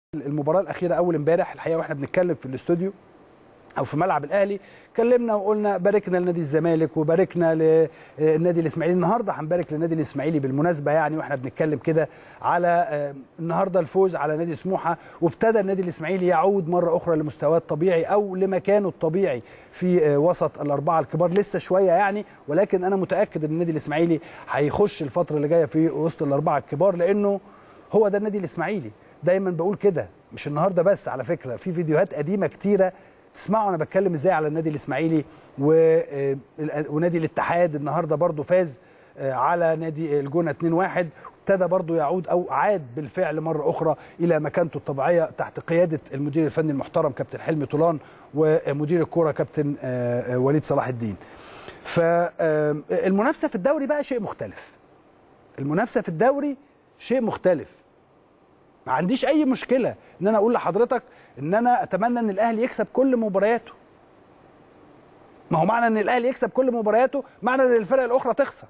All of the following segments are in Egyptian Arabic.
المباراه الاخيره اول امبارح الحقيقه واحنا بنتكلم في الاستوديو او في ملعب الاهلي اتكلمنا وقلنا باركنا لنادي الزمالك وباركنا للنادي الاسماعيلي النهارده هنبارك للنادي الاسماعيلي بالمناسبه يعني واحنا بنتكلم كده على النهارده الفوز على نادي سموحه وابتدى النادي الاسماعيلي يعود مره اخرى لمستواه الطبيعي او لمكانه الطبيعي في وسط الاربعه الكبار لسه شويه يعني ولكن انا متاكد ان النادي الاسماعيلي هيخش الفتره اللي جايه في وسط الاربعه الكبار لانه هو ده النادي الاسماعيلي دايما بقول كده مش النهارده بس على فكره في فيديوهات قديمه كتيره تسمعوا انا بتكلم ازاي على النادي الاسماعيلي ونادي الاتحاد النهارده برضو فاز على نادي الجونه 2-1 ابتدى برضو يعود او عاد بالفعل مره اخرى الى مكانته الطبيعيه تحت قياده المدير الفني المحترم كابتن حلمي طولان ومدير الكوره كابتن وليد صلاح الدين فالمنافسه في الدوري بقى شيء مختلف المنافسه في الدوري شيء مختلف ما عنديش اي مشكله ان انا اقول لحضرتك ان انا اتمنى ان الاهلي يكسب كل مبارياته ما هو معنى ان الاهلي يكسب كل مبارياته معنى ان الفرق الاخرى تخسر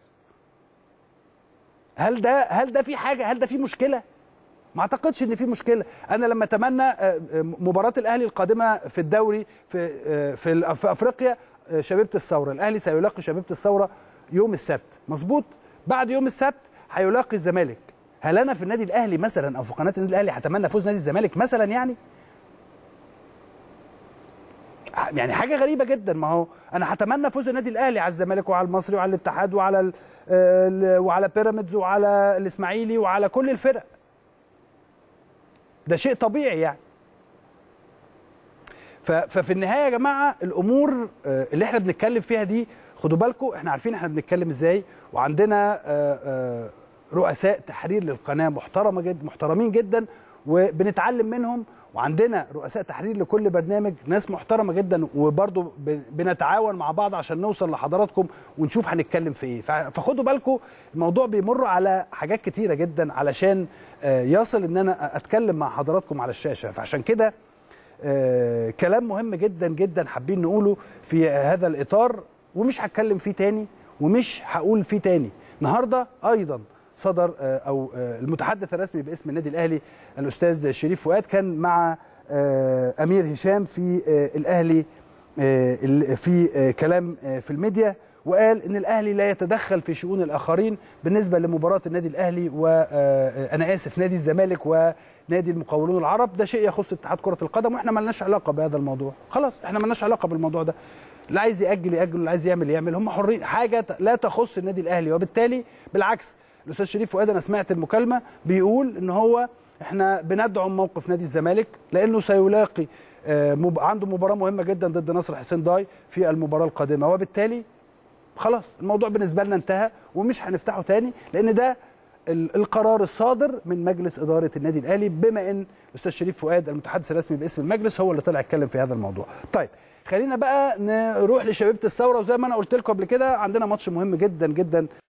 هل ده هل ده في حاجه هل ده في مشكله ما اعتقدش ان في مشكله انا لما اتمنى مباراه الاهلي القادمه في الدوري في في, في افريقيا شبيبه الثوره الاهلي سيلاقي شبيبه الثوره يوم السبت مظبوط بعد يوم السبت هيلاقي الزمالك هل انا في النادي الاهلي مثلا او في قناه النادي الاهلي هتمنى فوز نادي الزمالك مثلا يعني يعني حاجه غريبه جدا ما هو انا هتمنى فوز النادي الاهلي على الزمالك وعلى المصري وعلى الاتحاد وعلى وعلى بيراميدز وعلى الاسماعيلي وعلى كل الفرق ده شيء طبيعي يعني ففي النهايه يا جماعه الامور اللي احنا بنتكلم فيها دي خدوا بالكم احنا عارفين احنا بنتكلم ازاي وعندنا رؤساء تحرير للقناه محترمه جدا محترمين جدا وبنتعلم منهم وعندنا رؤساء تحرير لكل برنامج ناس محترمه جدا وبرضه بنتعاون مع بعض عشان نوصل لحضراتكم ونشوف هنتكلم في ايه فخدوا بالكم الموضوع بيمر على حاجات كتيره جدا علشان يصل ان انا اتكلم مع حضراتكم على الشاشه فعشان كده كلام مهم جدا جدا حابين نقوله في هذا الاطار ومش هتكلم فيه تاني ومش هقول فيه تاني النهارده ايضا صدر او المتحدث الرسمي باسم النادي الاهلي الاستاذ شريف فؤاد كان مع امير هشام في الاهلي في كلام في الميديا وقال ان الاهلي لا يتدخل في شؤون الاخرين بالنسبه لمباراه النادي الاهلي وانا اسف نادي الزمالك ونادي المقاولون العرب ده شيء يخص اتحاد كره القدم واحنا ما لناش علاقه بهذا الموضوع خلاص احنا ما لناش علاقه بالموضوع ده اللي عايز ياجل ياجل اللي عايز يعمل يعمل هم حرين حاجه لا تخص النادي الاهلي وبالتالي بالعكس الاستاذ شريف فؤاد انا سمعت المكالمه بيقول ان هو احنا بندعم موقف نادي الزمالك لانه سيلاقي عنده مباراه مهمه جدا ضد نصر حسين داي في المباراه القادمه وبالتالي خلاص الموضوع بالنسبه لنا انتهى ومش هنفتحه تاني لان ده القرار الصادر من مجلس اداره النادي الاهلي بما ان الاستاذ شريف فؤاد المتحدث الرسمي باسم المجلس هو اللي طلع يتكلم في هذا الموضوع. طيب خلينا بقى نروح لشبيبه الثوره وزي ما انا قلت لكم قبل كده عندنا ماتش مهم جدا جدا